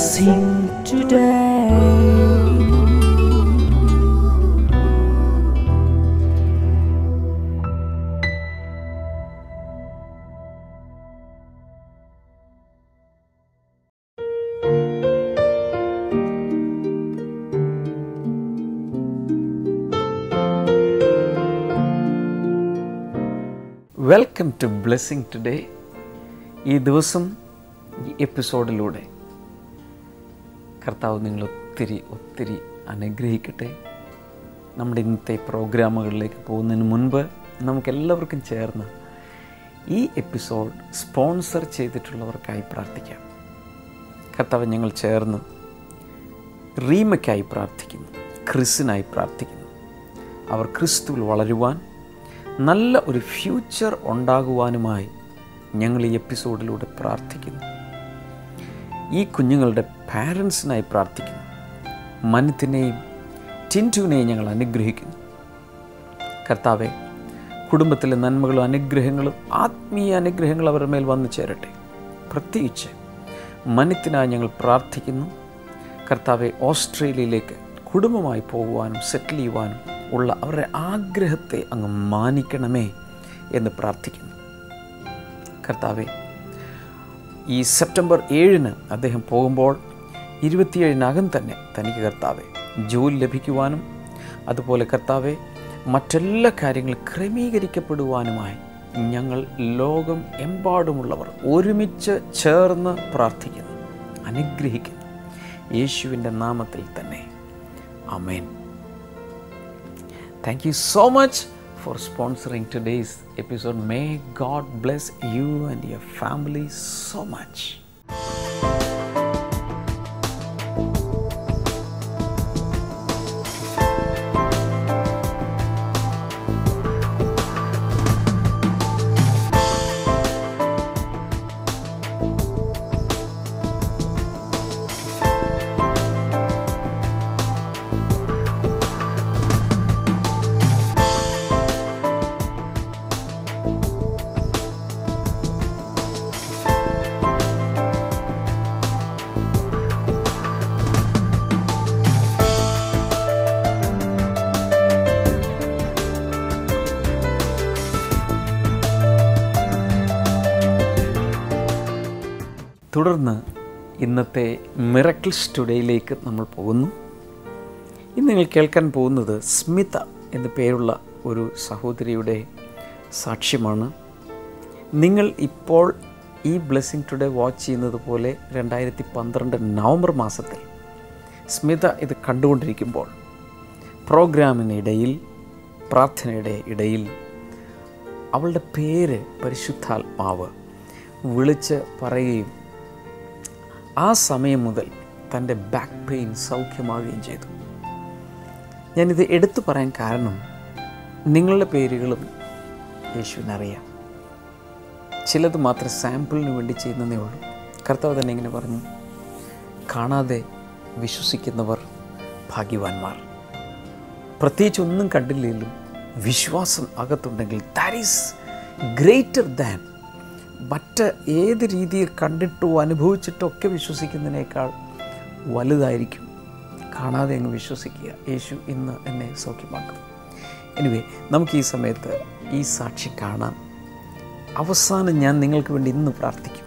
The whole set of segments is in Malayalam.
blessing today. Welcome to blessing today ഈ ദിവസം ഈ എപ്പിസോഡിലൂടെ കർത്താവ് നിങ്ങൾ ഒത്തിരി ഒത്തിരി അനുഗ്രഹിക്കട്ടെ നമ്മുടെ ഇന്നത്തെ പ്രോഗ്രാമുകളിലേക്ക് പോകുന്നതിന് മുൻപ് നമുക്കെല്ലാവർക്കും ചേർന്ന് ഈ എപ്പിസോഡ് സ്പോൺസർ ചെയ്തിട്ടുള്ളവർക്കായി പ്രാർത്ഥിക്കാം കർത്താവ് ഞങ്ങൾ ചേർന്ന് റീമയ്ക്കായി പ്രാർത്ഥിക്കുന്നു ക്രിസിനായി പ്രാർത്ഥിക്കുന്നു അവർ ക്രിസ്തുവിൽ വളരുവാൻ നല്ല ഒരു ഫ്യൂച്ചർ ഉണ്ടാകുവാനുമായി ഞങ്ങൾ ഈ എപ്പിസോഡിലൂടെ പ്രാർത്ഥിക്കുന്നു ഈ കുഞ്ഞുങ്ങളുടെ പാരൻസിനായി പ്രാർത്ഥിക്കുന്നു മനത്തിനെയും ടിൻറ്റുവിനെയും ഞങ്ങൾ അനുഗ്രഹിക്കുന്നു കർത്താവെ കുടുംബത്തിലെ നന്മകളും അനുഗ്രഹങ്ങളും ആത്മീയ അനുഗ്രഹങ്ങളും അവരുടെ മേൽ വന്നു ചേരട്ടെ പ്രത്യേകിച്ച് മനത്തിനായി ഞങ്ങൾ പ്രാർത്ഥിക്കുന്നു കർത്താവെ ഓസ്ട്രേലിയയിലേക്ക് കുടുംബമായി പോകുവാനും സെറ്റിൽ ചെയ്യുവാനും ഉള്ള അവരുടെ ആഗ്രഹത്തെ അങ്ങ് മാനിക്കണമേ എന്ന് പ്രാർത്ഥിക്കുന്നു കർത്താവെ ഈ സെപ്റ്റംബർ ഏഴിന് അദ്ദേഹം പോകുമ്പോൾ ഇരുപത്തിയേഴിനകം തന്നെ തനിക്ക് കർത്താവെ ജോലി ലഭിക്കുവാനും അതുപോലെ കർത്താവെ മറ്റെല്ലാ കാര്യങ്ങളും ക്രമീകരിക്കപ്പെടുവാനുമായി ഞങ്ങൾ ലോകം എമ്പാടുമുള്ളവർ ഒരുമിച്ച് ചേർന്ന് പ്രാർത്ഥിക്കുന്നു അനുഗ്രഹിക്കുന്നു യേശുവിൻ്റെ നാമത്തിൽ തന്നെ അമേൻ Thank you so much for sponsoring today's episode. May God bless you and your family so much. തുടർന്ന് ഇന്നത്തെ മിറക്കിൾസ് ടുഡേയിലേക്ക് നമ്മൾ പോകുന്നു ഇന്ന് നിങ്ങൾ കേൾക്കാൻ പോകുന്നത് സ്മിത എന്ന പേരുള്ള ഒരു സഹോദരിയുടെ സാക്ഷ്യമാണ് നിങ്ങൾ ഇപ്പോൾ ഈ ബ്ലെസ്സിങ് ടുഡേ വാച്ച് ചെയ്യുന്നത് പോലെ രണ്ടായിരത്തി പന്ത്രണ്ട് നവംബർ മാസത്തിൽ സ്മിത ഇത് കണ്ടുകൊണ്ടിരിക്കുമ്പോൾ പ്രോഗ്രാമിനിടയിൽ പ്രാർത്ഥനയുടെ ഇടയിൽ അവളുടെ പേര് പരിശുദ്ധാത്മാവ് വിളിച്ച് പറയുകയും ആ സമയം മുതൽ തൻ്റെ ബാക്ക് പെയിൻ സൗഖ്യമാവുകയും ചെയ്തു ഞാനിത് എടുത്തു പറയാൻ കാരണം നിങ്ങളുടെ പേരുകളും യേശുവിനറിയാം ചിലത് മാത്രം സാമ്പിളിന് വേണ്ടി ചെയ്യുന്നതേ ഉള്ളൂ കർത്താവ് തന്നെ ഇങ്ങനെ പറഞ്ഞു കാണാതെ വിശ്വസിക്കുന്നവർ ഭാഗ്യവാന്മാർ പ്രത്യേകിച്ച് ഒന്നും കണ്ടില്ലെങ്കിലും വിശ്വാസം അകത്തുണ്ടെങ്കിൽ ദാറ്റ് ഈസ് ഗ്രേറ്റർ ദാൻ മറ്റ് ഏത് രീതിയിൽ കണ്ടിട്ടോ അനുഭവിച്ചിട്ടോ ഒക്കെ വിശ്വസിക്കുന്നതിനേക്കാൾ വലുതായിരിക്കും കാണാതെ അങ്ങ് വിശ്വസിക്കുക യേശു ഇന്ന് എന്നെ സൗഖ്യമാക്കും എനിവേ നമുക്ക് ഈ സമയത്ത് ഈ സാക്ഷി കാണാം അവസാനം ഞാൻ നിങ്ങൾക്ക് വേണ്ടി ഇന്ന് പ്രാർത്ഥിക്കും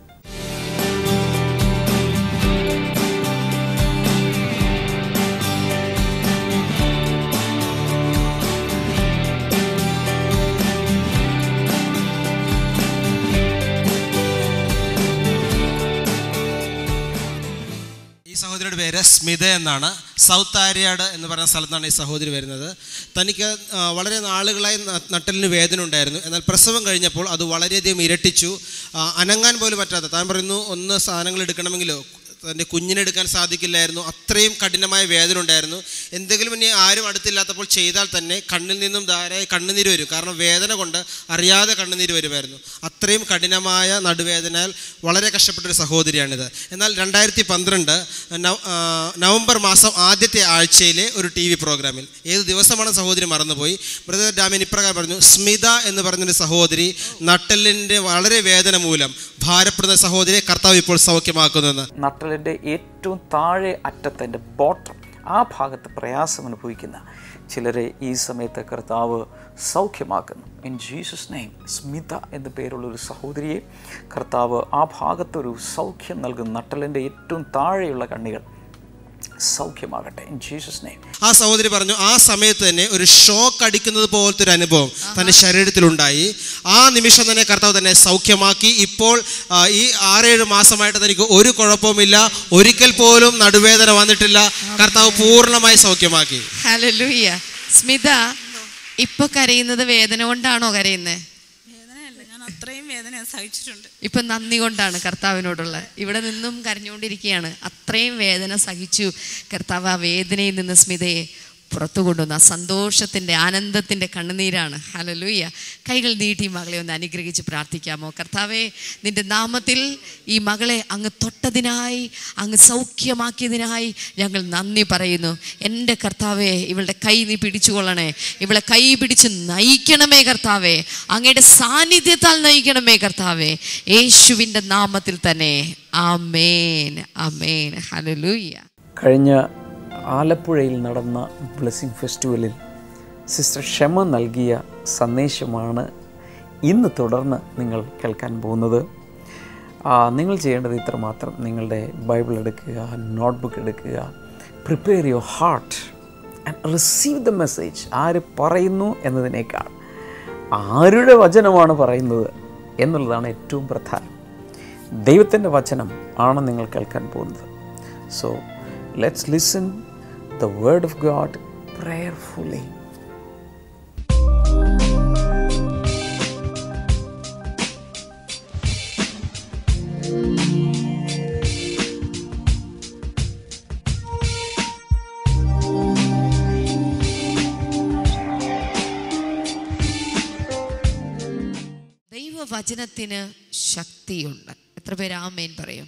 ഈ സഹോദരിയുടെ പേര് സ്മിത എന്നാണ് സൗത്ത് ആര്യാട് എന്ന് പറയുന്ന സ്ഥലത്താണ് ഈ സഹോദരി വരുന്നത് തനിക്ക് ആ, വളരെ നാളുകളായി ന- നട്ടലിന് വേദന ഉണ്ടായിരുന്നു എന്നാൽ പ്രസവം കഴിഞ്ഞപ്പോൾ അത് വളരെയധികം ഇരട്ടിച്ചു ആ, അനങ്ങാൻ പോലും പറ്റാത്ത താൻ പറയുന്നു ഒന്ന് സാധനങ്ങൾ എടുക്കണമെങ്കിലോ തൻ്റെ കുഞ്ഞിനെടുക്കാൻ സാധിക്കില്ലായിരുന്നു അത്രയും കഠിനമായ വേദന ഉണ്ടായിരുന്നു എന്തെങ്കിലും ഇനി ആരും അടുത്തില്ലാത്തപ്പോൾ ചെയ്താൽ തന്നെ കണ്ണിൽ നിന്നും ധാരാളം കണ്ണുനീര് വരും കാരണം വേദന കൊണ്ട് അറിയാതെ കണ്ണുനീര് വരുമായിരുന്നു അത്രയും കഠിനമായ നടുവേദനയാൽ വളരെ കഷ്ടപ്പെട്ടൊരു സഹോദരിയാണിത് എന്നാൽ രണ്ടായിരത്തി പന്ത്രണ്ട് നവംബർ മാസം ആദ്യത്തെ ആഴ്ചയിലെ ഒരു ടി വി പ്രോഗ്രാമിൽ ഏത് ദിവസമാണ് സഹോദരി മറന്നുപോയി ബ്രദർ ഡാമിൻ ഇപ്രകാരം പറഞ്ഞു സ്മിത എന്ന് പറഞ്ഞൊരു സഹോദരി നട്ടലിൻ്റെ വളരെ വേദന മൂലം ഭാരപ്പെടുന്ന സഹോദരിയെ കർത്താവ് ഇപ്പോൾ സൗഖ്യമാക്കുന്നെന്ന് നട്ടലിന് നട്ടലിൻ്റെ ഏറ്റവും താഴെ അറ്റത്തിൻ്റെ ബോട്ടം ആ ഭാഗത്ത് പ്രയാസം അനുഭവിക്കുന്ന ചിലരെ ഈ സമയത്ത് കർത്താവ് സൗഖ്യമാക്കുന്നു ഇൻ ജീസസ് നെയിം സ്മിത എന്ന പേരുള്ള ഒരു സഹോദരിയെ കർത്താവ് ആ ഭാഗത്തൊരു സൗഖ്യം നൽകുന്ന നട്ടലിൻ്റെ ഏറ്റവും താഴെയുള്ള കണ്ണികൾ സൗഖ്യമാകട്ടെ ഇൻ ജീസസ് നെയിം ആ സഹോദരി പറഞ്ഞു ആ സമയത്ത് തന്നെ ഒരു ഷോക്ക് അടിക്കുന്നത് പോലത്തെ ഒരു അനുഭവം തൻ്റെ ശരീരത്തിലുണ്ടായി ആ നിമിഷം തന്നെ കർത്താവ് തന്നെ സൗഖ്യമാക്കി ഇപ്പോൾ ആ, ഈ ആറേഴ് മാസമായിട്ട് തനിക്ക് ഒരു കുഴപ്പവുമില്ല ഒരിക്കൽ പോലും നടുവേദന വന്നിട്ടില്ല കർത്താവ് പൂർണ്ണമായി സൗഖ്യമാക്കി ഹല്ലേലൂയ സ്മിത ഇപ്പൊ കരയുന്നത് വേദന കൊണ്ടാണോ കരയുന്നത് വേദനയല്ല ഞാൻ അത്രയും വേദന സഹിച്ചിട്ടുണ്ട് ഇപ്പൊ നന്ദി കൊണ്ടാണ് കർത്താവിനോടുള്ള ഇവിടെ നിന്നും കരഞ്ഞുകൊണ്ടിരിക്കുകയാണ് അത്രയും വേദന സഹിച്ചു കർത്താവ് ആ വേദനയിൽ നിന്ന് സ്മിതയെ പുറത്തു കൊണ്ടുവന്ന ആ സന്തോഷത്തിൻ്റെ ആനന്ദത്തിൻ്റെ കണ്ണുനീരാണ് ഹലലൂയ്യ കൈകൾ നീട്ടി മകളെ ഒന്ന് അനുഗ്രഹിച്ച് പ്രാർത്ഥിക്കാമോ കർത്താവെ നിന്റെ നാമത്തിൽ ഈ മകളെ അങ്ങ് തൊട്ടതിനായി അങ്ങ് സൗഖ്യമാക്കിയതിനായി ഞങ്ങൾ നന്ദി പറയുന്നു എൻ്റെ കർത്താവെ ഇവളുടെ കൈ നീ പിടിച്ചുകൊള്ളണേ ഇവളെ കൈ പിടിച്ച് നയിക്കണമേ കർത്താവെ അങ്ങയുടെ സാന്നിധ്യത്താൽ നയിക്കണമേ കർത്താവെ യേശുവിൻ്റെ നാമത്തിൽ തന്നെ ആമേൻ ആമേൻ ഹലലൂയ്യ കഴിഞ്ഞ ആലപ്പുഴയിൽ നടന്ന ബ്ലെസ്സിങ് ഫെസ്റ്റിവലിൽ സിസ്റ്റർ ക്ഷമ നൽകിയ സന്ദേശമാണ് ഇന്ന് തുടർന്ന് നിങ്ങൾ കേൾക്കാൻ പോകുന്നത് ആ, നിങ്ങൾ ചെയ്യേണ്ടത് ഇത്രമാത്രം നിങ്ങളുടെ ബൈബിൾ എടുക്കുക നോട്ട്ബുക്ക് എടുക്കുക prepare your heart and receive the message ആര് പറയുന്നു എന്നതിനേക്കാൾ ആരുടെ വചനമാണ് പറയുന്നത് എന്നുള്ളതാണ് ഏറ്റവും പ്രധാനം ദൈവത്തിൻ്റെ വചനം ആണ് നിങ്ങൾ കേൾക്കാൻ പോകുന്നത് so let's listen the word of God prayerfully ദൈവവചനത്തിന് ശക്തിയുണ്ട് എത്ര പേര് ആമേൻ പറയും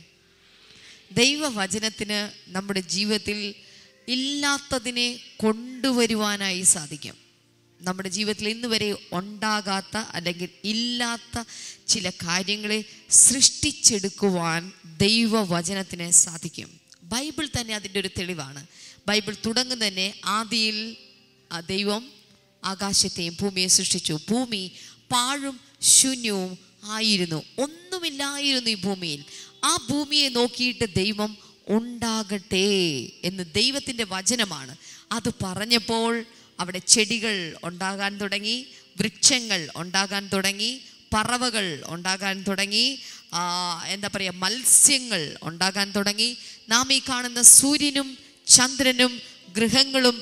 ദൈവവചനത്തിന് നമ്മുടെ ജീവിതത്തിൽ ഇല്ലാത്തതിനെ കൊണ്ടുവരുവാനായി സാധിക്കും നമ്മുടെ ജീവിതത്തിൽ ഇന്ന് വരെ ഉണ്ടാകാത്ത അല്ലെങ്കിൽ ഇല്ലാത്ത ചില കാര്യങ്ങളെ സൃഷ്ടിച്ചെടുക്കുവാൻ ദൈവവചനത്തിന് സാധിക്കും ബൈബിൾ തന്നെ അതിൻ്റെ ഒരു തെളിവാണ് ബൈബിൾ തുടങ്ങും തന്നെ ആദിയിൽ ആ ദൈവം ആകാശത്തെയും ഭൂമിയെ സൃഷ്ടിച്ചു ഭൂമി പാഴും ശൂന്യവും ആയിരുന്നു ഒന്നുമില്ലായിരുന്നു ഈ ഭൂമിയിൽ ആ ഭൂമിയെ നോക്കിയിട്ട് ദൈവം ഉണ്ടാകട്ടെ എന്ന് ദൈവത്തിൻ്റെ വചനമാണ് അത് പറഞ്ഞപ്പോൾ അവിടെ ചെടികൾ ഉണ്ടാകാൻ തുടങ്ങി വൃക്ഷങ്ങൾ ഉണ്ടാകാൻ തുടങ്ങി പറവകൾ ഉണ്ടാകാൻ തുടങ്ങി ആ, എന്താ പറയുക മത്സ്യങ്ങൾ ഉണ്ടാകാൻ തുടങ്ങി നാം ഈ കാണുന്ന സൂര്യനും ചന്ദ്രനും ഗൃഹങ്ങളും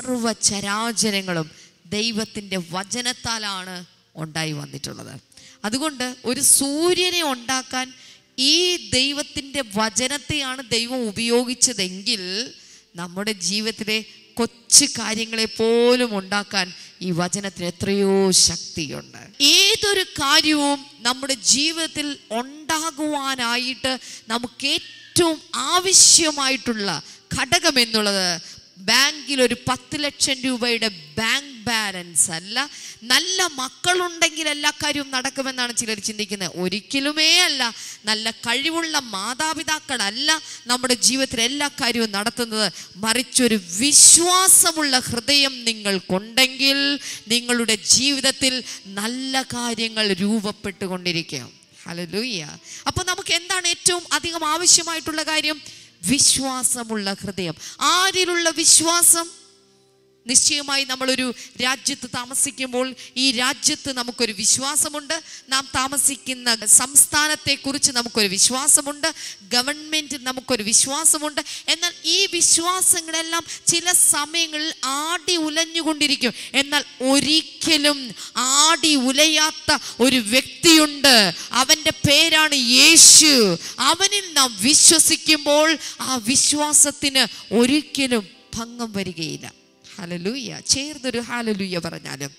സർവചരാചരങ്ങളും ദൈവത്തിൻ്റെ വചനത്താലാണ് ഉണ്ടായി വന്നിട്ടുള്ളത് അതുകൊണ്ട് ഒരു സൂര്യനെ ഉണ്ടാക്കാൻ ഈ ദൈവത്തിൻ്റെ വചനത്തെയാണ് ദൈവം ഉപയോഗിച്ചതെങ്കിൽ നമ്മുടെ ജീവിതത്തിലെ കൊച്ചു കാര്യങ്ങളെ പോലും ഉണ്ടാക്കാൻ ഈ വചനത്തിന് എത്രയോ ശക്തിയുണ്ട് ഏതൊരു കാര്യവും നമ്മുടെ ജീവിതത്തിൽ ഉണ്ടാകുവാനായിട്ട് നമുക്ക് ഏറ്റവും ആവശ്യമായിട്ടുള്ള ഘടകം എന്നുള്ളത് ബാങ്കിൽ ഒരു പത്ത് ലക്ഷം രൂപയുടെ ബാങ്ക് ബാലൻസ് അല്ല നല്ല മക്കളുണ്ടെങ്കിൽ എല്ലാ കാര്യവും നടക്കുമെന്നാണ് ചിലർ ചിന്തിക്കുന്നത് ഒരിക്കലുമേ അല്ല നല്ല കഴിവുള്ള മാതാപിതാക്കളല്ല നമ്മുടെ ജീവിതത്തിൽ എല്ലാ കാര്യവും നടത്തുന്നത് മറിച്ചൊരു വിശ്വാസമുള്ള ഹൃദയം നിങ്ങൾക്കുണ്ടെങ്കിൽ നിങ്ങളുടെ ജീവിതത്തിൽ നല്ല കാര്യങ്ങൾ രൂപപ്പെട്ടുകൊണ്ടിരിക്കും ഹലലൂയ്യ അപ്പൊ നമുക്ക് എന്താണ് ഏറ്റവും അധികം ആവശ്യമായിട്ടുള്ള കാര്യം വിശ്വാസമുള്ള ഹൃദയം ആരിലുള്ള വിശ്വാസം നിശ്ചയമായി നമ്മളൊരു രാജ്യത്ത് താമസിക്കുമ്പോൾ ഈ രാജ്യത്ത് നമുക്കൊരു വിശ്വാസമുണ്ട് നാം താമസിക്കുന്ന സംസ്ഥാനത്തെക്കുറിച്ച് നമുക്കൊരു വിശ്വാസമുണ്ട് ഗവൺമെൻറ് നമുക്കൊരു വിശ്വാസമുണ്ട് എന്നാൽ ഈ വിശ്വാസങ്ങളെല്ലാം ചില സമയങ്ങളിൽ ആടി ഉലഞ്ഞുകൊണ്ടിരിക്കും എന്നാൽ ഒരിക്കലും ആടി ഉലയാത്ത ഒരു വ്യക്തിയുണ്ട് അവൻ്റെ പേരാണ് യേശു അവനിൽ നാം വിശ്വസിക്കുമ്പോൾ ആ വിശ്വാസത്തിന് ഒരിക്കലും ഭംഗം വരികയില്ല ഹലലൂയ ചേർന്നൊരു ഹാലലൂയ പറഞ്ഞാലും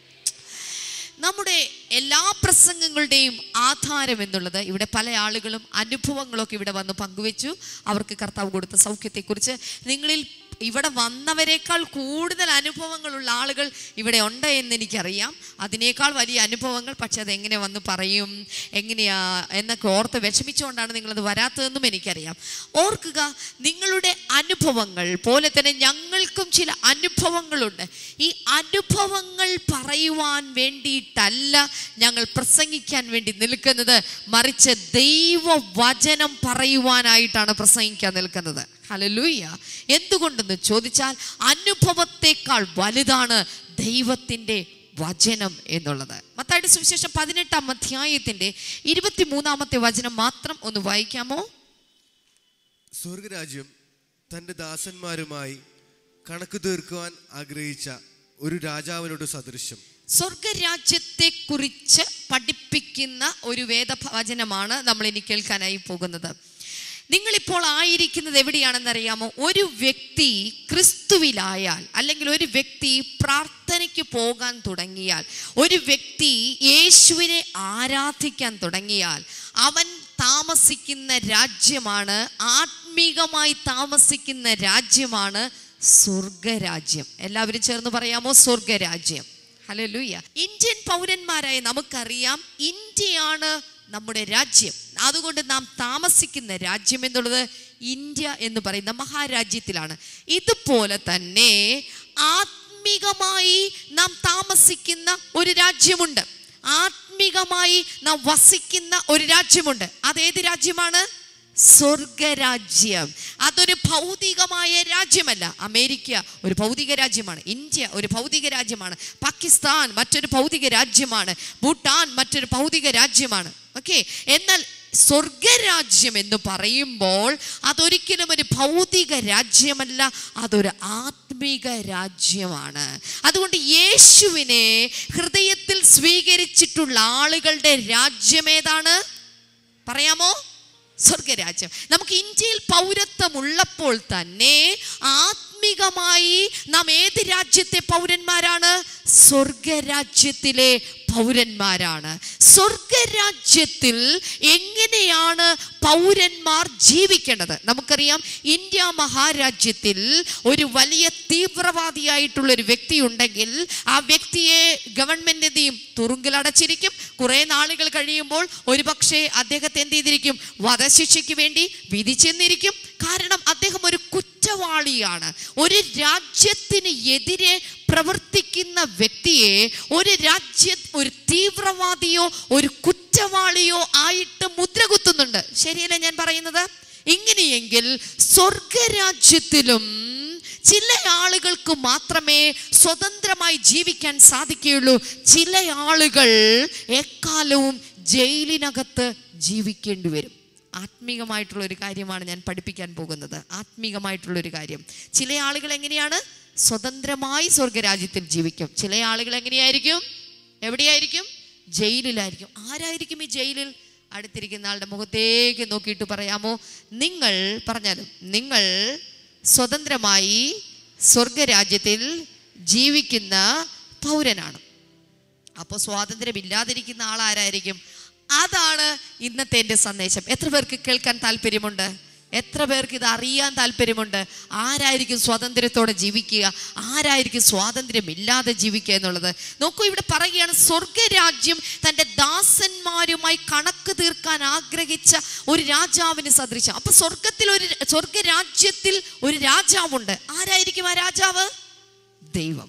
നമ്മുടെ എല്ലാ പ്രസംഗങ്ങളുടെയും ആധാരം എന്നുള്ളത് ഇവിടെ പല ആളുകളും അനുഭവങ്ങളൊക്കെ ഇവിടെ വന്ന് പങ്കുവെച്ചു അവർക്ക് കർത്താവ് കൊടുത്ത സൗഖ്യത്തെക്കുറിച്ച് നിങ്ങളിൽ ഇവിടെ വന്നവരെക്കാൾ കൂടുതൽ അനുഭവങ്ങളുള്ള ആളുകൾ ഇവിടെ ഉണ്ട് എന്ന് എനിക്കറിയാം അതിനേക്കാൾ വലിയ അനുഭവങ്ങൾ പക്ഷെ അതെങ്ങനെ വന്ന് പറയും എങ്ങനെയാ എന്നൊക്കെ ഓർത്ത് വിഷമിച്ചുകൊണ്ടാണ് നിങ്ങളത് വരാത്തതെന്നും എനിക്കറിയാം ഓർക്കുക നിങ്ങളുടെ അനുഭവങ്ങൾ പോലെ തന്നെ ഞങ്ങൾക്കും ചില അനുഭവങ്ങളുണ്ട് ഈ അനുഭവങ്ങൾ പറയുവാൻ വേണ്ടിയിട്ടല്ല ഞങ്ങൾ പ്രസംഗിക്കാൻ വേണ്ടി നിൽക്കുന്നത് മറിച്ച് ദൈവവചനം പറയുവാനായിട്ടാണ് പ്രസംഗിക്കാൻ നിൽക്കുന്നത് ഹലലൂയ്യ എന്തുകൊണ്ടെന്ന് ചോദിച്ചാൽ അനുഭവത്തെക്കാൾ വലുതാണ് ദൈവത്തിൻ്റെ വചനം എന്നുള്ളത് മത്തായുടെ സുവിശേഷം പതിനെട്ടാം അധ്യായത്തിന്റെ ഇരുപത്തിമൂന്നാമത്തെ വചനം മാത്രം ഒന്ന് വായിക്കാമോ സ്വർഗരാജ്യം തൻ്റെ ദാസന്മാരുമായി കണക്ക് തീർക്കുവാൻ ആഗ്രഹിച്ച ഒരു രാജാവിനോട് സദൃശ്യം സ്വർഗരാജ്യത്തെ കുറിച്ച് പഠിപ്പിക്കുന്ന ഒരു വേദവചനമാണ് നമ്മൾ ഇനി കേൾക്കാനായി പോകുന്നത് നിങ്ങളിപ്പോൾ ആയിരിക്കുന്നത് എവിടെയാണെന്നറിയാമോ ഒരു വ്യക്തി ക്രിസ്തുവിലായാൽ അല്ലെങ്കിൽ ഒരു വ്യക്തി പ്രാർത്ഥനയ്ക്ക് പോകാൻ തുടങ്ങിയാൽ ഒരു വ്യക്തി യേശുവിനെ ആരാധിക്കാൻ തുടങ്ങിയാൽ അവൻ താമസിക്കുന്ന രാജ്യമാണ് ആത്മീകമായി താമസിക്കുന്ന രാജ്യമാണ് സ്വർഗരാജ്യം എല്ലാവരും ചേർന്ന് പറയാമോ സ്വർഗരാജ്യം ഹല്ലേലൂയ ഇന്ത്യൻ പൗരന്മാരായ നമുക്കറിയാം ഇന്ത്യയാണ് നമ്മുടെ രാജ്യം അതുകൊണ്ട് നാം താമസിക്കുന്ന രാജ്യം എന്നുള്ളത് ഇന്ത്യ എന്ന് പറയുന്ന മഹാരാജ്യത്തിലാണ് ഇതുപോലെ തന്നെ ആത്മീകമായി നാം താമസിക്കുന്ന ഒരു രാജ്യമുണ്ട് ആത്മീകമായി നാം വസിക്കുന്ന ഒരു രാജ്യമുണ്ട് അതേത് രാജ്യമാണ് സ്വർഗരാജ്യം അതൊരു ഭൗതികമായ രാജ്യമല്ല അമേരിക്ക ഒരു ഭൗതിക രാജ്യമാണ് ഇന്ത്യ ഒരു ഭൗതിക രാജ്യമാണ് പാകിസ്ഥാൻ മറ്റൊരു ഭൗതിക രാജ്യമാണ് ഭൂട്ടാൻ മറ്റൊരു ഭൗതിക രാജ്യമാണ് ഓക്കെ എന്നാൽ സ്വർഗരാജ്യം എന്ന് പറയുമ്പോൾ അതൊരിക്കലും ഒരു ഭൗതിക രാജ്യമല്ല അതൊരു ആത്മീക രാജ്യമാണ് അതുകൊണ്ട് യേശുവിനെ ഹൃദയത്തിൽ സ്വീകരിച്ചിട്ടുള്ള ആളുകളുടെ രാജ്യം ഏതാണ് പറയാമോ സ്വർഗരാജ്യം നമുക്ക് ഇന്ത്യയിൽ പൗരത്വം ഉള്ളപ്പോൾ തന്നെ ആത്മികമായി നാം ഏത് രാജ്യത്തെ പൗരന്മാരാണ് സ്വർഗരാജ്യത്തിലെ പൗരന്മാരാണ് സ്വർഗരാജ്യത്തിൽ എങ്ങനെയാണ് പൗരന്മാർ ജീവിക്കേണ്ടത് നമുക്കറിയാം ഇന്ത്യ മഹാരാജ്യത്തിൽ ഒരു വലിയ തീവ്രവാദിയായിട്ടുള്ള ഒരു വ്യക്തി ഉണ്ടെങ്കിൽ ആ വ്യക്തിയെ ഗവൺമെന്റ് എന്ത് ചെയ്യും തുറുങ്കിലടച്ചിരിക്കും കുറെ നാളുകൾ കഴിയുമ്പോൾ ഒരുപക്ഷെ അദ്ദേഹത്തെ എന്ത് ചെയ്തിരിക്കും വധശിക്ഷയ്ക്ക് വേണ്ടി വിധിച്ചെന്നിരിക്കും കാരണം അദ്ദേഹം ഒരു കുറ്റവാളിയാണ് ഒരു രാജ്യത്തിന് എതിരെ പ്രവർത്തിക്കുന്ന വ്യക്തിയെ ഒരു രാജ്യ ഒരു തീവ്രവാദിയോ ഒരു കുറ്റവാളിയോ ആയിട്ട് മുദ്ര കുത്തുന്നുണ്ട് ശരിയല്ലേ ഞാൻ പറയുന്നത് ഇങ്ങനെയെങ്കിൽ സ്വർഗരാജ്യത്തിലും ചില ആളുകൾക്ക് മാത്രമേ സ്വതന്ത്രമായി ജീവിക്കാൻ സാധിക്കുകയുള്ളൂ ചില ആളുകൾ എക്കാലവും ജയിലിനകത്ത് ജീവിക്കേണ്ടി വരും ആത്മീകമായിട്ടുള്ള ഒരു കാര്യമാണ് ഞാൻ പഠിപ്പിക്കാൻ പോകുന്നത് ആത്മീകമായിട്ടുള്ള ഒരു കാര്യം ചില ആളുകൾ എങ്ങനെയാണ് സ്വതന്ത്രമായി സ്വർഗരാജ്യത്തിൽ ജീവിക്കും ചില ആളുകൾ എങ്ങനെയായിരിക്കും എവിടെയായിരിക്കും ജയിലിലായിരിക്കും ആരായിരിക്കും ഈ ജയിലിൽ അടുത്തിരിക്കുന്ന ആളുടെ മുഖത്തേക്ക് നോക്കിയിട്ട് പറയാമോ നിങ്ങൾ പറഞ്ഞാലും നിങ്ങൾ സ്വതന്ത്രമായി സ്വർഗരാജ്യത്തിൽ ജീവിക്കുന്ന പൗരനാണ് അപ്പോൾ സ്വാതന്ത്ര്യമില്ലാതിരിക്കുന്ന ആൾ ആരായിരിക്കും അതാണ് ഇന്നത്തെ എൻ്റെ സന്ദേശം എത്ര പേർക്ക് കേൾക്കാൻ താല്പര്യമുണ്ട് എത്ര പേർക്ക് ഇത് അറിയാൻ താല്പര്യമുണ്ട് ആരായിരിക്കും സ്വാതന്ത്ര്യത്തോടെ ജീവിക്കുക ആരായിരിക്കും സ്വാതന്ത്ര്യമില്ലാതെ ജീവിക്കുക എന്നുള്ളത് നോക്കൂ ഇവിടെ പറയുകയാണ് സ്വർഗരാജ്യം തൻ്റെ ദാസന്മാരുമായി കണക്ക് തീർക്കാൻ ആഗ്രഹിച്ച ഒരു രാജാവിന് സദൃശം അപ്പൊ സ്വർഗത്തിൽ ഒരു സ്വർഗരാജ്യത്തിൽ ഒരു രാജാവുണ്ട് ആരായിരിക്കും ആ രാജാവ് ദൈവം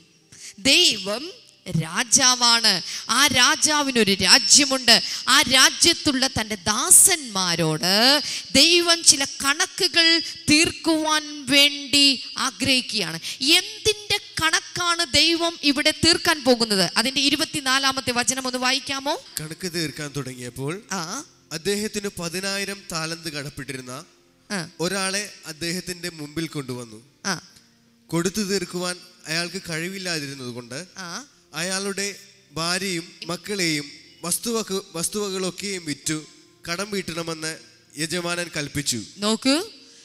ദൈവം രാജാവാണ് ആ രാജാവിനൊരു രാജ്യമുണ്ട് ആ രാജ്യത്തുള്ള തൻ്റെ ദാസന്മാരോട് ദൈവം ചില കണക്കുകൾ തീർക്കുവാൻ വേണ്ടി ആഗ്രഹിക്കുകയാണ് എന്തിൻ്റെ കണക്കാണ് ദൈവം ഇവിടെ തീർക്കാൻ പോകുന്നത് അതിൻ്റെ ഇരുപത്തിനാലാമത്തെ വചനം ഒന്ന് വായിക്കാമോ കണക്ക് തീർക്കാൻ തുടങ്ങിയപ്പോൾ ആ അദ്ദേഹത്തിന് പതിനായിരം താലന്ത് കടപ്പെട്ടിരുന്ന ആ, ഒരാളെ അദ്ദേഹത്തിന്റെ മുമ്പിൽ കൊണ്ടുവന്നു ആ കൊടുത്തു തീർക്കുവാൻ അയാൾക്ക് കഴിവില്ലാതിരുന്നതുകൊണ്ട് ആ അയാളുടെ ഭാര്യയും മക്കളെയും വസ്തുവക വസ്തുവകളൊക്കെയും വിറ്റു കടം വീട്ടണമെന്ന് യജമാനൻ കൽപ്പിച്ചു നോക്കൂ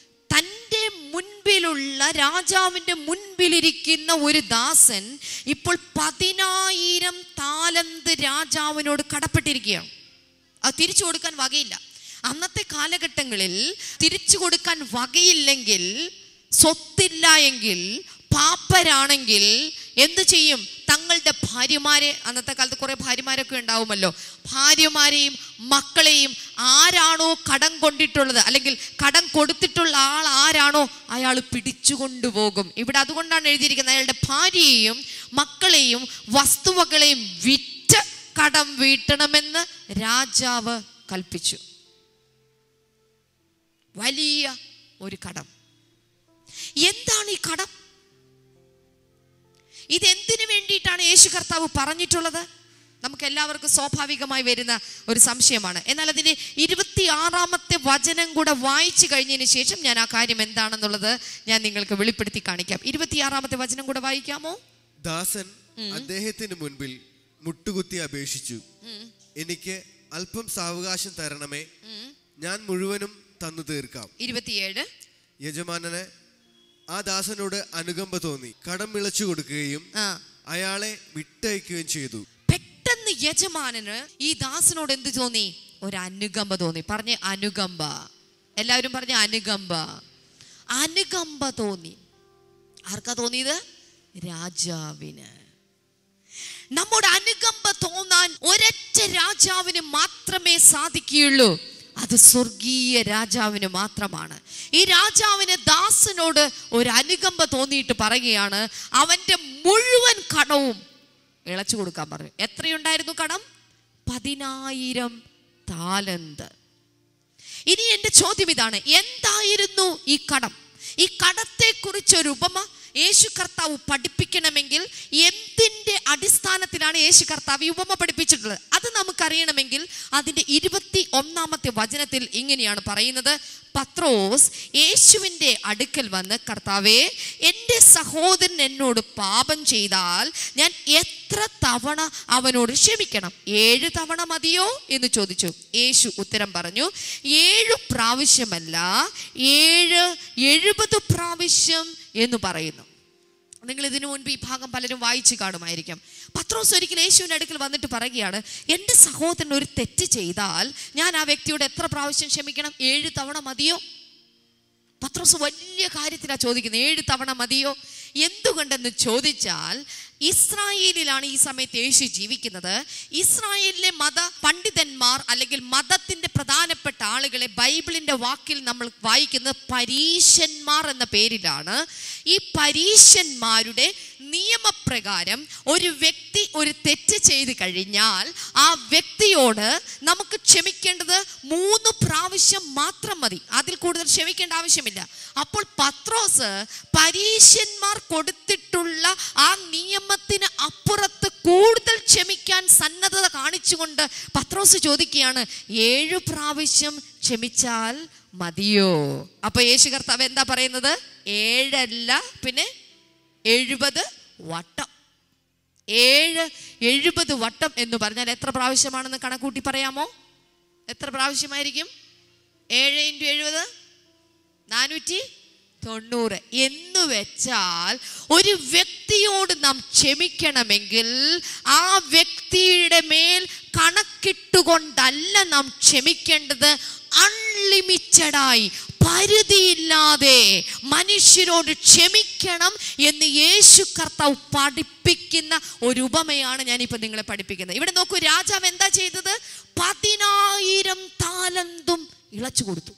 തൻ്റെ മുൻപിലുള്ള രാജാവിൻ്റെ മുൻപിലിരിക്കുന്ന ഒരു ദാസൻ ഇപ്പോൾ പതിനായിരം താലന്ത് രാജാവിനോട് കടപ്പെട്ടിരിക്കുകയാണ് അത് തിരിച്ചു കൊടുക്കാൻ വകയില്ല അന്നത്തെ കാലഘട്ടങ്ങളിൽ തിരിച്ചു കൊടുക്കാൻ വകയില്ലെങ്കിൽ സ്വത്തില്ല എങ്കിൽ പാപ്പരാണെങ്കിൽ എന്തു ചെയ്യും തങ്ങളുടെ ഭാര്യമാരെ അന്നത്തെ കാലത്ത് കുറെ ഭാര്യമാരൊക്കെ ഉണ്ടാവുമല്ലോ ഭാര്യമാരെയും മക്കളെയും ആരാണോ കടം കൊണ്ടിട്ടുള്ളത് അല്ലെങ്കിൽ കടം കൊടുത്തിട്ടുള്ള ആൾ ആരാണോ അയാൾ പിടിച്ചുകൊണ്ടുപോകും ഇവിടെ അതുകൊണ്ടാണ് എഴുതിയിരിക്കുന്നത് അയാളുടെ ഭാര്യയെയും മക്കളെയും വസ്തുവകളെയും വിറ്റ് കടം വീട്ടണമെന്ന് രാജാവ് കൽപ്പിച്ചു വലിയ ഒരു കടം എന്താണ് ഈ കടം ഇതെന്തിനു വേണ്ടിയിട്ടാണ് യേശു കർത്താവ് പറഞ്ഞിട്ടുള്ളത് നമുക്ക് എല്ലാവർക്കും സ്വാഭാവികമായി വരുന്ന ഒരു സംശയമാണ് എന്നാൽ അതിന്റെ ഇരുപത്തി ആറാമത്തെ വചനം കൂടെ വായിച്ചു കഴിഞ്ഞതിന് ശേഷം ഞാൻ ആ കാര്യം എന്താണെന്നുള്ളത് ഞാൻ നിങ്ങൾക്ക് വെളിപ്പെടുത്തി കാണിക്കാം ഇരുപത്തിയാറാമത്തെ വചനം കൂടെ വായിക്കാമോ ദാസൻ അദ്ദേഹത്തിന് മുൻപിൽ മുട്ടുകുത്തി അപേക്ഷിച്ചു എനിക്ക് അല്പം സാവകാശം തരണമേ ഞാൻ മുഴുവനും തന്നു തീർക്കാം ഇരുപത്തിയേഴ് യജമാനന് ആ ദാസനോട് അനുകമ്പ തോന്നി കടം വിളച്ചു കൊടുക്കുകയും ആ അയാളെ വിട്ടയക്കുകയും ചെയ്തു പെട്ടെന്ന് യജമാനന് ഈ ദാസനോട് എന്ത് തോന്നി ഒരു അനുകമ്പ തോന്നി പറഞ്ഞ അനുകമ്പ എല്ലാവരും പറഞ്ഞ അനുകമ്പ അനുകമ്പ തോന്നി ആർക്കാ തോന്നിയത് രാജാവിന് നമ്മുടെ അനുകമ്പ തോന്നാൻ ഒരൊറ്റ രാജാവിന് മാത്രമേ സാധിക്കുകയുള്ളൂ അത് സ്വർഗീയ രാജാവിന് മാത്രമാണ് ഈ രാജാവിന് ദാസനോട് ഒരു അനുകമ്പ തോന്നിയിട്ട് പറയുകയാണ് അവന്റെ മുഴുവൻ കടവും ഇളച്ചു കൊടുക്കാൻ പറഞ്ഞു എത്രയുണ്ടായിരുന്നു കടം പതിനായിരം താലന്ത് ഇനി എന്റെ ചോദ്യം ഇതാണ് എന്തായിരുന്നു ഈ കടം ഈ കടത്തെക്കുറിച്ച് ഒരു ഉപമ യേശു കർത്താവ് പഠിപ്പിക്കണമെങ്കിൽ എന്തിന്റെ അടിസ്ഥാനത്തിലാണ് യേശു കർത്താവ് ഈ ഉപമ പഠിപ്പിച്ചിട്ടുള്ളത് അത് നമുക്കറിയണമെങ്കിൽ അതിന്റെ ഇരുപത്തി ഒന്നാമത്തെ വചനത്തിൽ ഇങ്ങനെയാണ് പറയുന്നത് പത്രോസ് യേശുവിൻ്റെ അടുക്കൽ വന്ന് കർത്താവേ എൻ്റെ സഹോദരൻ എന്നോട് പാപം ചെയ്താൽ ഞാൻ എത്ര തവണ അവനോട് ക്ഷമിക്കണം ഏഴ് തവണ മതിയോ എന്ന് ചോദിച്ചു യേശു ഉത്തരം പറഞ്ഞു ഏഴു പ്രാവശ്യമല്ല ഏഴ് എഴുപത് പ്രാവശ്യം എന്ന് പറയുന്നു നിങ്ങൾ ഇതിനു മുൻപ് ഈ ഭാഗം പലരും വായിച്ചു കാണുമായിരിക്കും പത്രോസ് ഒരിക്കൽ യേശുവിൻ്റെ അടുക്കൽ വന്നിട്ട് പറയുകയാണ് എൻ്റെ സഹോദരൻ ഒരു തെറ്റ് ചെയ്താൽ ഞാൻ ആ വ്യക്തിയോട് എത്ര പ്രാവശ്യം ക്ഷമിക്കണം ഏഴ് തവണ മതിയോ പത്രോസ് വലിയ കാര്യത്തിലാണ് ചോദിക്കുന്നത് ഏഴ് തവണ മതിയോ എന്തുകൊണ്ടെന്ന് ചോദിച്ചാൽ ഇസ്രായേലിലാണ് ഈ സമയത്ത് യേശു ജീവിക്കുന്നത് ഇസ്രായേലിലെ മത പണ്ഡിതന്മാർ അല്ലെങ്കിൽ മതത്തിന്റെ പ്രധാനപ്പെട്ട ആളുകളെ ബൈബിളിന്റെ വാക്കിൽ നമ്മൾ വായിക്കുന്നത് പരീശന്മാർ എന്ന പേരിലാണ് ഈ പരീശന്മാരുടെ നിയമപ്രകാരം ഒരു വ്യക്തി ഒരു തെറ്റ് ചെയ്ത് കഴിഞ്ഞാൽ ആ വ്യക്തിയോട് നമുക്ക് ക്ഷമിക്കേണ്ടത് മൂന്ന് പ്രാവശ്യം മാത്രം മതി അതിൽ കൂടുതൽ ക്ഷമിക്കേണ്ട ആവശ്യമില്ല അപ്പോൾ പത്രോസ് പരീശന്മാർ കൊടുത്തിട്ടുള്ള ആ നിയമത്തിന് അപ്പുറത്ത് കൂടുതൽ ക്ഷമിക്കാൻ സന്നദ്ധത കാണിച്ചുകൊണ്ട് പത്രോസ് ചോദിക്കുകയാണ് ഏഴു പ്രാവശ്യം ക്ഷമിച്ചാൽ മതിയോ അപ്പൊ യേശു കർത്താവ് എന്താ പറയുന്നത് ഏഴല്ല പിന്നെ എഴുപത് വട്ടം ഏഴ് എഴുപത് വട്ടം എന്ന് പറഞ്ഞാൽ എത്ര പ്രാവശ്യമാണെന്ന് കണക്കൂട്ടി പറയാമോ എത്ര പ്രാവശ്യമായിരിക്കും ഏഴ് ഇൻറ്റു എഴുപത് നാനൂറ്റി തൊണ്ണൂറ് എന്ന് വെച്ചാൽ ഒരു വ്യക്തിയോട് നാം ക്ഷമിക്കണമെങ്കിൽ ആ വ്യക്തിയുടെ മേൽ കണക്കിട്ടുകൊണ്ടല്ല നാം ക്ഷമിക്കേണ്ടത് അൺലിമിറ്റഡായി പരിധിയില്ലാതെ മനുഷ്യരോട് ക്ഷമിക്കണം എന്ന് യേശു കർത്താവ് പഠിപ്പിക്കുന്ന ഒരു ഉപമയാണ് ഞാനിപ്പോൾ നിങ്ങളെ പഠിപ്പിക്കുന്നത് ഇവിടെ നോക്കൂ രാജാവ് എന്താ ചെയ്തത് പതിനായിരം താലന്തും ഇളച്ചു കൊടുത്തു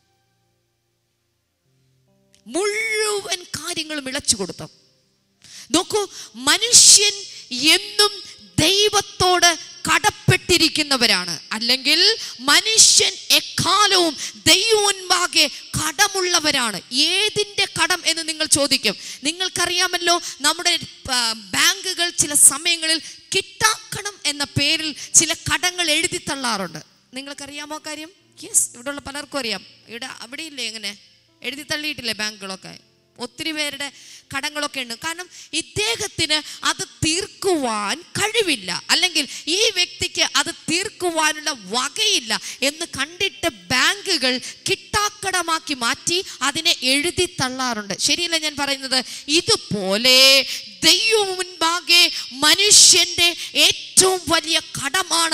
മുഴുവൻ കാര്യങ്ങളും ഇളച്ചു കൊടുത്തു നോക്കൂ മനുഷ്യൻ എന്നും ദൈവത്തോട് കടപ്പെട്ടിരിക്കുന്നവരാണ് അല്ലെങ്കിൽ മനുഷ്യൻ എക്കാലവും ദൈവമുൻപാകെ കടമുള്ളവരാണ് ഏതിൻ്റെ കടം എന്ന് നിങ്ങൾ ചോദിക്കും നിങ്ങൾക്കറിയാമല്ലോ നമ്മുടെ ആ, ബാങ്കുകൾ ചില സമയങ്ങളിൽ കിട്ടാക്കണം എന്ന പേരിൽ ചില കടങ്ങൾ എഴുതി തള്ളാറുണ്ട് നിങ്ങൾക്കറിയാമോ ആ കാര്യം യെസ് ഇവിടെയുള്ള പലർക്കും അറിയാം ഇവിടെ അവിടെയില്ലേ എങ്ങനെ എഴുതി തള്ളിയിട്ടില്ലേ ബാങ്കുകളൊക്കെ ഒത്തിരി പേരുടെ കടങ്ങളൊക്കെ ഉണ്ട് കാരണം ഇദ്ദേഹത്തിന് അത് തീർക്കുവാൻ കഴിവില്ല അല്ലെങ്കിൽ ഈ വ്യക്തിക്ക് അത് തീർക്കുവാനുള്ള വകയില്ല എന്ന് കണ്ടിട്ട് ബാങ്കുകൾ കിട്ടാക്കടമാക്കി മാറ്റി അതിനെ എഴുതി തള്ളാറുണ്ട് ശരിയല്ല ഞാൻ പറയുന്നത് ഇതുപോലെ ദൈവം മുൻപാകെ മനുഷ്യന്റെ ഏറ്റവും വലിയ കടമാണ്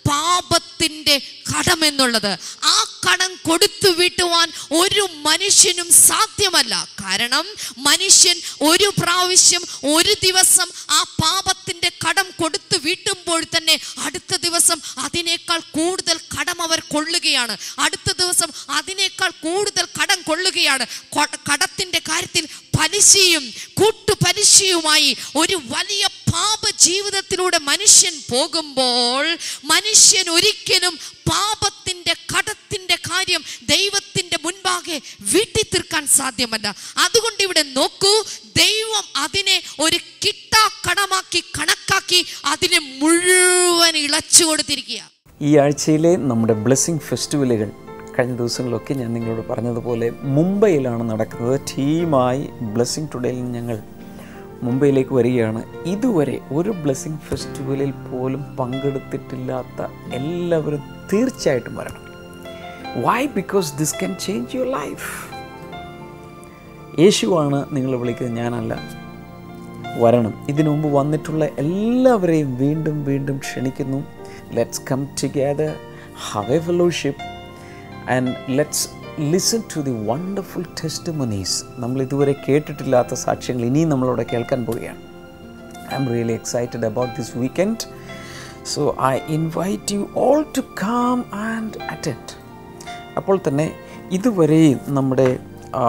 പാപത്തിന്റെ കടം എന്നുള്ളത് ആ കടം കൊടുത്തു വീട്ടുവാൻ ഒരു മനുഷ്യനും സാധ്യമല്ല കാരണം മനുഷ്യൻ ഒരു പ്രാവശ്യം ഒരു ദിവസം ആ പാപത്തിന്റെ കടം കൊടുത്തു വീട്ടുമ്പോൾ തന്നെ അടുത്ത ദിവസം അതിനേക്കാൾ കൂടുതൽ കടം അവർ കൊള്ളുകയാണ് അടുത്ത ദിവസം അതിനേക്കാൾ കൂടുതൽ കടം കൊള്ളുകയാണ് കൊ- കടത്തിന്റെ കാര്യത്തിൽ പലിശയും കൂട്ടുപലിശയുമായി ഒരു വലിയ പാപ ജീവിതത്തിലൂടെ മനുഷ്യൻ പോകുമ്പോൾ മനുഷ്യൻ ഒരിക്കലും പാപത്തിന്റെ കടത്തിന്റെ കാര്യം ദൈവത്തിന്റെ മുൻപാകെ വീട്ടി തീർക്കാൻ സാധ്യമല്ല അതുകൊണ്ട് ഇവിടെ നോക്കൂ ദൈവം അതിനെ ഒരു കിട്ടാ കടമാക്കി കണക്കാക്കി അതിനെ മുഴുവൻ ഇളച്ചു കൊടുത്തിരിക്കുക ഈ ആഴ്ചയിലെ നമ്മുടെ ബ്ലെസ്സിങ് ഫെസ്റ്റിവലുകൾ കഴിഞ്ഞ ദിവസങ്ങളൊക്കെ ഞാൻ നിങ്ങളോട് പറഞ്ഞതുപോലെ മുംബൈയിലാണ് നടക്കുന്നത് ടീമായി ബ്ലെസ്സിങ് ടുഡേയിൽ ഞങ്ങൾ മുംബൈയിലേക്ക് വരികയാണ് ഇതുവരെ ഒരു ബ്ലെസ്സിങ് ഫെസ്റ്റിവലിൽ പോലും പങ്കെടുത്തിട്ടില്ലാത്ത എല്ലാവരും തീർച്ചയായിട്ടും വരണം why because this can change your life യേശുവാണ് നിങ്ങൾ വിളിക്കുന്നത് ഞാനല്ല വരണം ഇതിനു മുമ്പ് വന്നിട്ടുള്ള എല്ലാവരെയും വീണ്ടും വീണ്ടും ക്ഷണിക്കുന്നു let's come together have a fellowship and let's listen to the wonderful testimonies നമ്മൾ ഇതുവരെ കേട്ടിട്ടില്ലാത്ത സാക്ഷ്യങ്ങൾ ഇനിയും നമ്മളവിടെ കേൾക്കാൻ പോവുകയാണ് I'm really excited about this weekend so I invite you all to come and attend അപ്പോൾ തന്നെ ഇതുവരെയും നമ്മുടെ ആ,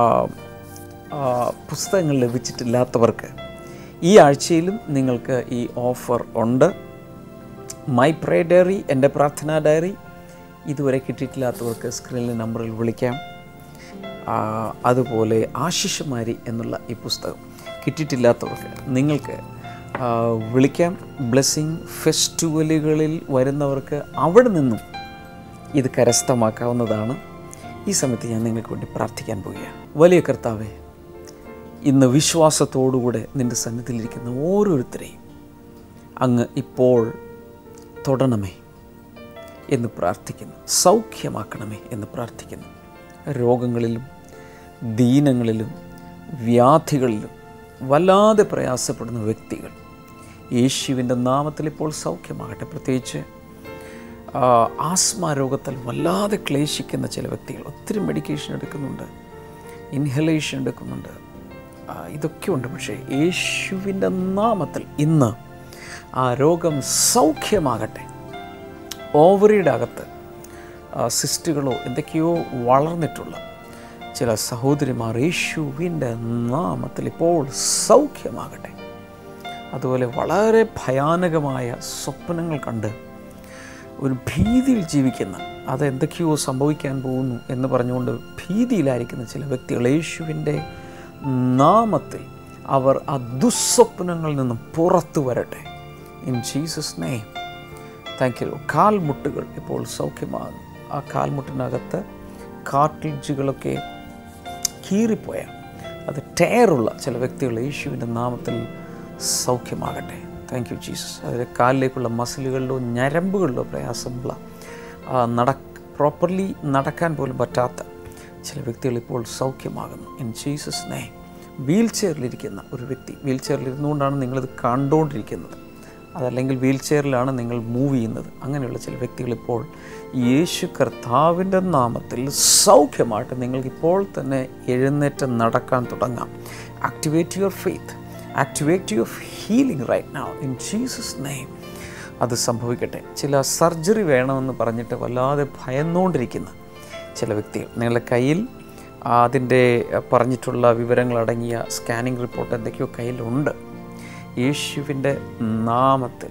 ആ, പുസ്തകങ്ങൾ ലഭിച്ചിട്ടില്ലാത്തവർക്ക് ഈ ആഴ്ചയിലും നിങ്ങൾക്ക് ഈ ഓഫർ ഉണ്ട് മൈ പ്രേ ഡയറി എൻ്റെ പ്രാർത്ഥനാ ഡയറി ഇതുവരെ കിട്ടിയിട്ടില്ലാത്തവർക്ക് സ്ക്രീനിലെ നമ്പറിൽ വിളിക്കാം ആ, അതുപോലെ ആശിഷമാരി എന്നുള്ള ഈ പുസ്തകം കിട്ടിയിട്ടില്ലാത്തവർക്ക് നിങ്ങൾക്ക് ആ, വിളിക്കാം ബ്ലെസ്സിങ് ഫെസ്റ്റിവലുകളിൽ വരുന്നവർക്ക് അവിടെ നിന്നും ഇത് കരസ്ഥമാക്കാവുന്നതാണ് ഈ സമയത്ത് ഞാൻ നിങ്ങൾക്ക് വേണ്ടി പ്രാർത്ഥിക്കാൻ പോവുകയാണ് വലിയ കർത്താവേ ഇന്ന് വിശ്വാസത്തോടുകൂടെ നിൻ്റെ സന്നിധിയിലിരിക്കുന്ന ഓരോരുത്തരെയും അങ്ങ് ഇപ്പോൾ തൊടണമേ എന്ന് പ്രാർത്ഥിക്കുന്നു സൗഖ്യമാക്കണമേ എന്ന് പ്രാർത്ഥിക്കുന്നു രോഗങ്ങളിലും ദീനങ്ങളിലും വ്യാധികളിലും വല്ലാതെ പ്രയാസപ്പെടുന്ന വ്യക്തികൾ യേശുവിൻ്റെ നാമത്തിൽ ഇപ്പോൾ സൗഖ്യമാകട്ടെ പ്രത്യേകിച്ച് ആ, ആസ്മ രോഗത്താൽ വല്ലാതെ ക്ലേശിക്കുന്ന ചില വ്യക്തികൾ ഒത്തിരി മെഡിക്കേഷൻ എടുക്കുന്നുണ്ട് ഇൻഹലേഷൻ എടുക്കുന്നുണ്ട് ആ, ഇതൊക്കെ ഉണ്ട് പക്ഷേ യേശുവിൻ്റെ നാമത്തിൽ ഇന്ന് ആ രോഗം സൗഖ്യമാകട്ടെ ഓവറിയുടെ അകത്ത് ആ, സിസ്റ്റുകളോ എന്തൊക്കെയോ വളർന്നിട്ടുള്ള ചില സഹോദരിമാർ യേശുവിൻ്റെ നാമത്തിൽ ഇപ്പോൾ സൗഖ്യമാകട്ടെ അതുപോലെ വളരെ ഭയാനകമായ സ്വപ്നങ്ങൾ കണ്ട് ഒരു ഭീതിയിൽ ജീവിക്കുന്ന അത് എന്തൊക്കെയോ സംഭവിക്കാൻ പോകുന്നു എന്ന് പറഞ്ഞുകൊണ്ട് ഭീതിയിലായിരിക്കുന്ന ചില വ്യക്തികൾ യേശുവിൻ്റെ നാമത്തിൽ അവർ ആ ദുസ്വപ്നങ്ങളിൽ നിന്നും പുറത്തു വരട്ടെ in Jesus' name thank you കാൽമുട്ടുകൾ ഇപ്പോൾ സൗഖ്യമാകുന്നു ആ കാൽമുട്ടിനകത്ത് കാർട്ടിൽജുകളൊക്കെ കീറിപ്പോയ അത് ടയറുള്ള ചില വ്യക്തികൾ യേശുവിൻ്റെ നാമത്തിൽ സൗഖ്യമാകട്ടെ താങ്ക് യു ജീസസ് അതിലെ കാലിലേക്കുള്ള മസിലുകളിലോ ഞരമ്പുകളിലോ പ്രയാസമുള്ള ആ, നട പ്രോപ്പർലി നടക്കാൻ പോലും പറ്റാത്ത ചില വ്യക്തികൾ ഇപ്പോൾ സൗഖ്യമാകുന്നു ഇൻ ജീസസ് നേ വീൽ ചെയറിലിരിക്കുന്ന ഒരു വ്യക്തി വീൽ ചെയറിൽ ഇരുന്നുകൊണ്ടാണ് നിങ്ങളിത് കണ്ടുകൊണ്ടിരിക്കുന്നത് അതല്ലെങ്കിൽ വീൽ ചെയറിലാണ് നിങ്ങൾ മൂവ് ചെയ്യുന്നത് അങ്ങനെയുള്ള ചില വ്യക്തികൾ ഇപ്പോൾ യേശു കർത്താവിൻ്റെ നാമത്തിൽ സൗഖ്യമായിട്ട് നിങ്ങൾക്ക് ഇപ്പോൾ തന്നെ എഴുന്നേറ്റ് നടക്കാൻ തുടങ്ങാം activate your faith activate your healing right now in Jesus' name അത് സംഭവിക്കട്ടെ ചില സർജറി വേണമെന്ന് പറഞ്ഞിട്ട് വല്ലാതെ ഭയന്നുകൊണ്ടിരിക്കുന്ന ചില വ്യക്തികൾ നിങ്ങളുടെ കയ്യിൽ അതിൻ്റെ പറഞ്ഞിട്ടുള്ള വിവരങ്ങളടങ്ങിയ സ്കാനിങ് റിപ്പോർട്ട് എന്തൊക്കെയോ കയ്യിലുണ്ട് യേശുവിൻ്റെ നാമത്തിൽ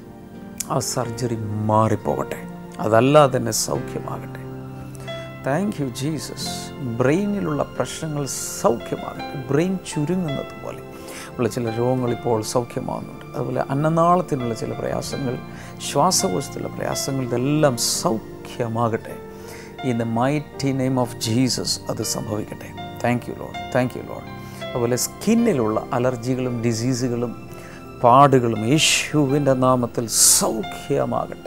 ആ സർജറി മാറിപ്പോകട്ടെ അതല്ലാതെ തന്നെ സൗഖ്യമാകട്ടെ താങ്ക് യു ജീസസ് ബ്രെയിനിലുള്ള പ്രശ്നങ്ങൾ സൗഖ്യമാകട്ടെ ബ്രെയിൻ ചുരുങ്ങുന്നത് പോലെ ഉള്ള ചില രോഗങ്ങൾ ഇപ്പോൾ സൗഖ്യമാകുന്നുണ്ട് അതുപോലെ അന്നനാളത്തിനുള്ള ചില പ്രയാസങ്ങൾ ശ്വാസകോശത്തിലുള്ള പ്രയാസങ്ങൾ ഇതെല്ലാം സൗഖ്യമാകട്ടെ in the mighty name of Jesus അത് സംഭവിക്കട്ടെ thank you Lord thank you Lord അതുപോലെ സ്കിന്നിലുള്ള അലർജികളും ഡിസീസുകളും പാടുകളും യേശുവിൻ്റെ നാമത്തിൽ സൗഖ്യമാകട്ടെ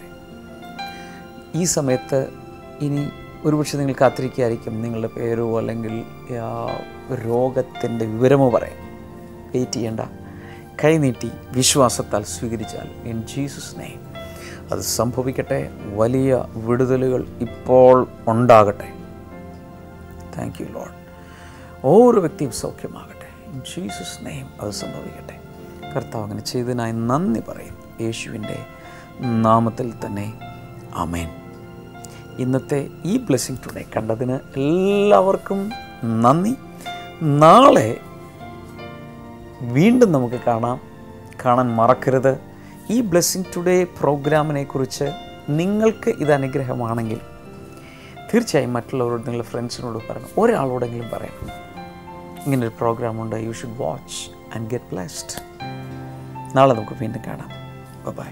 ഈ സമയത്ത് ഇനി ഒരുപക്ഷെ നിങ്ങൾ കാത്തിരിക്കുകയായിരിക്കും നിങ്ങളുടെ പേരോ അല്ലെങ്കിൽ ആ, രോഗത്തിൻ്റെ വിവരമോ പറയാം വെയിറ്റ് ചെയ്യേണ്ട കൈനീട്ടി വിശ്വാസത്താൽ സ്വീകരിച്ചാൽ ഇൻ ജീസസ് നെയ്മ് അത് സംഭവിക്കട്ടെ വലിയ വിടുതലുകൾ ഇപ്പോൾ ഉണ്ടാകട്ടെ താങ്ക് യു ലോഡ് ഓരോ വ്യക്തിയും സൗഖ്യമാകട്ടെ ഇൻ ജീസസ് നെയ്മ് അത് സംഭവിക്കട്ടെ കർത്താവ് അങ്ങനെ ചെയ്തതിനായി നന്ദി പറയും യേശുവിൻ്റെ നാമത്തിൽ തന്നെ അമേൻ ഇന്നത്തെ ഈ ബ്ലെസ്സിങ് ടുഡേ കണ്ടതിന് എല്ലാവർക്കും നന്ദി നാളെ വീണ്ടും നമുക്ക് കാണാം കാണാൻ മറക്കരുത് ഈ ബ്ലെസ്സിങ് ടുഡേ പ്രോഗ്രാമിനെ കുറിച്ച് നിങ്ങൾക്ക് ഇത് അനുഗ്രഹമാണെങ്കിൽ തീർച്ചയായും മറ്റുള്ളവരോട് നിങ്ങളുടെ ഫ്രണ്ട്സിനോട് പറയണം ഒരാളോടെങ്കിലും പറയണം ഇങ്ങനൊരു പ്രോഗ്രാമുണ്ട് you should watch and get blessed നാളെ നമുക്ക് വീണ്ടും കാണാം bye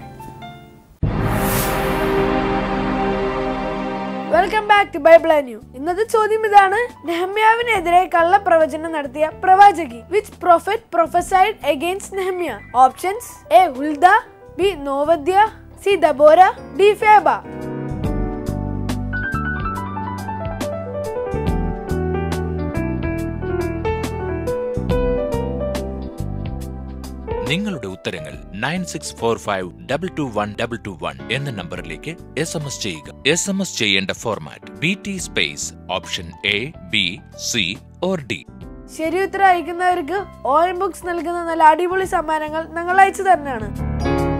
welcome back to Bible new ഇന്നത്തെ ചോദ്യം ഇതാണ് നെഹമ്യാവിനെതിരെ കള്ളപ്രവചനം നടത്തിയ പ്രവാചകി which prophet prophesied against Nehemiah options A Huldah B Noadiah C Deborah D Phoebe നിങ്ങളുടെ ഉത്തരങ്ങൾ nine six four five double two one double two one എന്ന നമ്പറിലേക്ക് എസ് എം എസ് ചെയ്യുക എസ് എം എസ് ചെയ്യേണ്ട format B T space option A B C or D ശരി ഉത്തരം അയക്കുന്നവർക്ക് ഓയിൽ ബുക്സ് നൽകുന്ന നല്ല അടിപൊളി സമ്മാനങ്ങൾ ഞങ്ങൾ അയച്ചു തരുന്നതാണ്